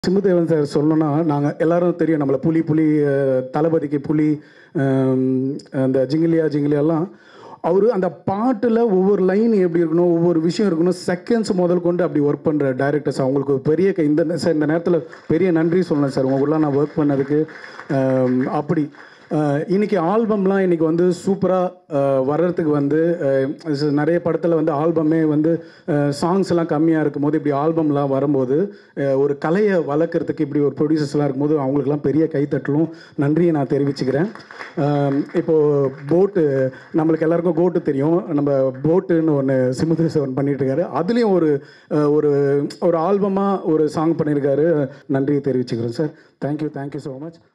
Chimbu Deven sir சொல்லணும்னா நாங்கள் எல்லாரும் தெரியும் நம்மளை புலி புலி அஹ், தளபதிக்கு புலி அஹ், அந்த ஜிங்கிலியா ஜிங்கிலியாலாம் அவர் அந்த பாட்டில் ஒவ்வொரு லைன் எப்படி இருக்கணும் ஒவ்வொரு விஷயம் இருக்கணும் செகண்ட்ஸ் முதல் கொண்டு அப்படி ஒர்க் பண்ணுற டைரக்டர்ஸ் அவங்களுக்கு ஒரு பெரிய கை- இந்த சார் இந்த நேரத்தில் பெரிய நன்றி சொல்லணும் சார் உங்க கூட நான் ஒர்க் பண்ணதுக்கு அஹ், அப்படி அஹ், இன்னைக்கு ஆல்பம்லாம் இன்னைக்கு வந்து சூப்பராக வர்றதுக்கு வந்து அஹ், இது நிறைய படத்தில் வந்து ஆல்பமே வந்து சாங்ஸ் எல்லாம் கம்மியாக இருக்கும்போது இப்படி ஆல்பம்லாம் வரும்போது அஹ், ஒரு கலையை வளர்க்குறதுக்கு இப்படி ஒரு ப்ரொடியூசர்ஸ்லாம் இருக்கும்போது அவங்களுக்குலாம் பெரிய கைத்தட்டலும் நன்றியை நான் தெரிவிச்சுக்கிறேன் அஹ், இப்போ போட்டு நம்மளுக்கு எல்லாருக்கும் கோட்டு தெரியும் நம்ம போட்டுன்னு ஒன்று சிமுதேசவன் பண்ணிட்டு இருக்காரு அதுலேயும் ஒரு அஹ், ஒரு ஒரு ஆல்பமாக ஒரு சாங் பண்ணியிருக்காரு நன்றியை தெரிவிச்சுக்கிறேன் sir thank you thank you so much